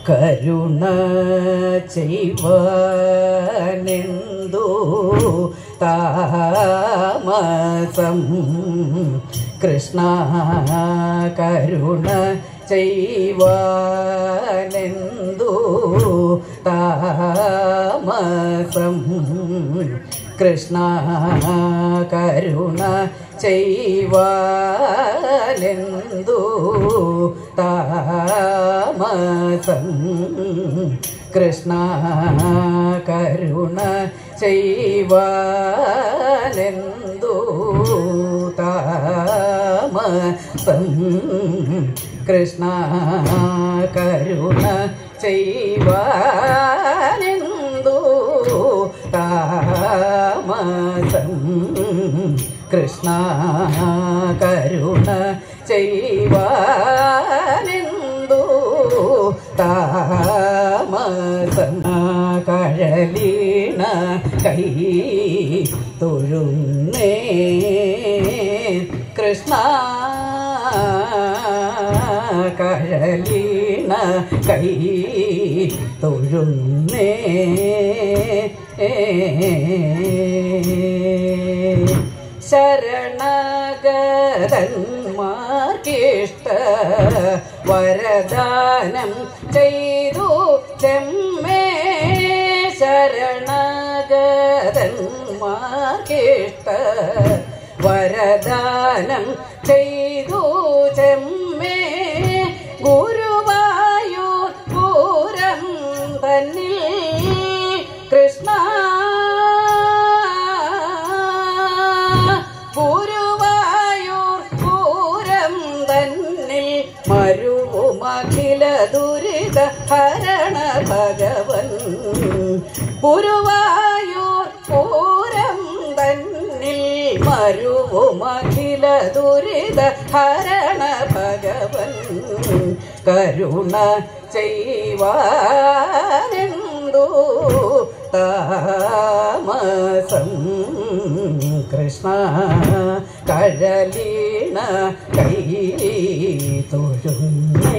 കരുണ ചെയ്വനെന്തു താമസം കൃഷ്ണ കരുണ ചെയ്വനെന്തു താമസം കൃഷ്ണ കരുണ ചെയ്വനെന്തു താമസം കൃഷ്ണ കരുണ ചെയ്വനെന്തു താമസം കൃഷ്ണ കരുണ ചെയ്വനെന്തു താമസം കൃഷ്ണ കരുണ ചെയ്വനെന്തു താമസം കഴലീണ കൈ തൊഴുന്നേ കൃഷ്ണ കഴലീണ കൈ തൊഴുന്നേ ശരണഗതന്മാർക്കിഷ്ട വരദാനം ചെയ്തു ചെമ്മേ ശരണഗതന്മാർക്കിഷ്ട വരദാനം ചെയ്തു ചെമ്മേ ഗുരുവായൂർ പൂരം തന്നിൽ കൃഷ്ണ ഗുരുവായൂർ പൂരം തന്നിൽ മരുവുമഖില ദുരിത ഹരണ ഭഗവൻ ഗുരുവായൂർ പൂരം തന്നിൽ മരുവുമഖില ദുരിത ഹരണ ഭഗവൻ കരുണ ചെയ്വാനെന്തു താമസം കൃഷ്ണ കഴലീണ കൈ തൊഴുന്നേ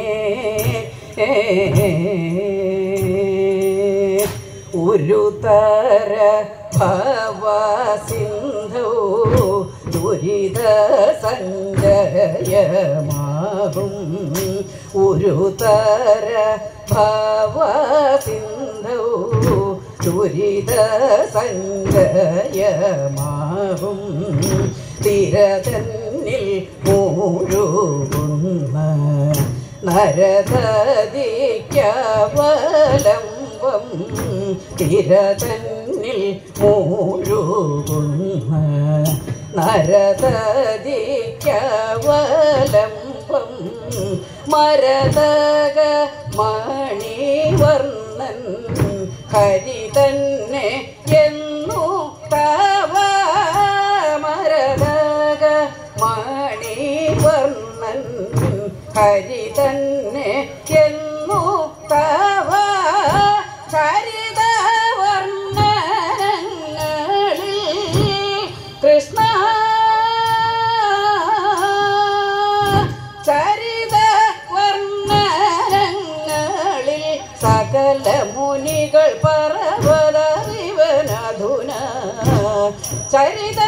ഒരു തര ഭവസിന്ധു ദുരിത സഞ്ജയമാകും ഒരു തര ഭവസിന്ധു ദുരിത സഞ്ജയമാകും തിരതന്നിൽ മൂഴുകുന്ന നരതതിക്കവലംബം തിരതന്നിൽ മൂഴുകുന്ന നരതതിക്കവലംബം മരതക മണിവർണ്ണൻ ഹരി തന്നെ എന്നു തവ മരതക മണിവർണ്ണൻ ഹരി തന്നെ എന്നു തവ ചരിത വർണ്ണങ്ങളിൽ കൃഷ്ണ ചരിത വർണ്ണങ്ങളിൽ സകല മുനികൾ പറവതറിവനധുന ചരിത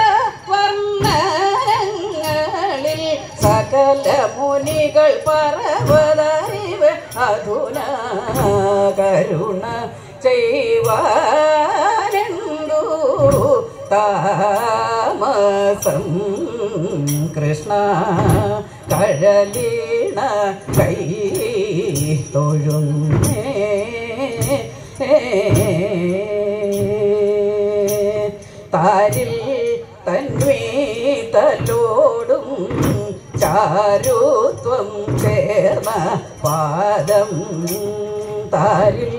വർണ്ണങ്ങളിൽ സകല മുനികൾ പറവതറിവ അധുന കരുണ ചെയ്വാനെന്തു താമസം കൃഷ്ണ കഴലീണ കൈ തൊഴുന്നേ താരിൽ തന്വീതലോടും ചാരുത്വം ചേർന്ന പാദം താരിൽ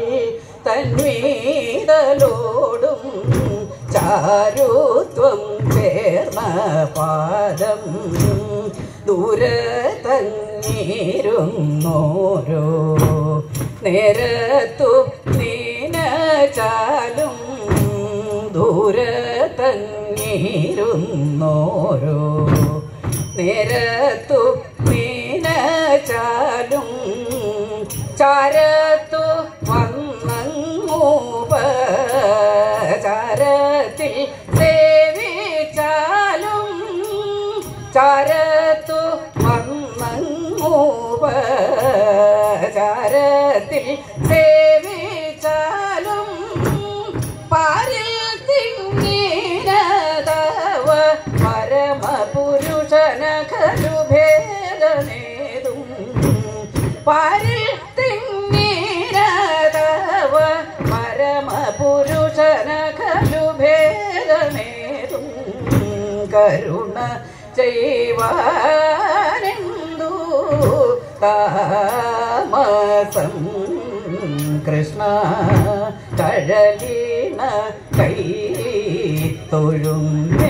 തന്വീതലോടും ചാരുത്വം ചേർന്ന പാദം ദൂരെ തന്നീരുന്നോരോ നേരത്തു നീനചാലും ദൂരെ തന്നീരുന്നോരോ നേരത്തു നീനചാലും ചാരത്തു വന്നൂപചാരത്തിൽ സേവിച്ചാലും ചാരത്തു വന്നൂപചാരത്തിൽ സേവിച്ചാലും പാരിൽ തിങ്ങിനതവ പരമപുരുഷന ഖലു ഭേദമേതും പാരിൽ തിങ്ങിനതവ പരമപുരുഷന ഖലു ഭേദമേതും കരുണ ചെയ്വാനെന്തു താമസം കൃഷ്ണ കഴലിന കൈ തൊഴുമേ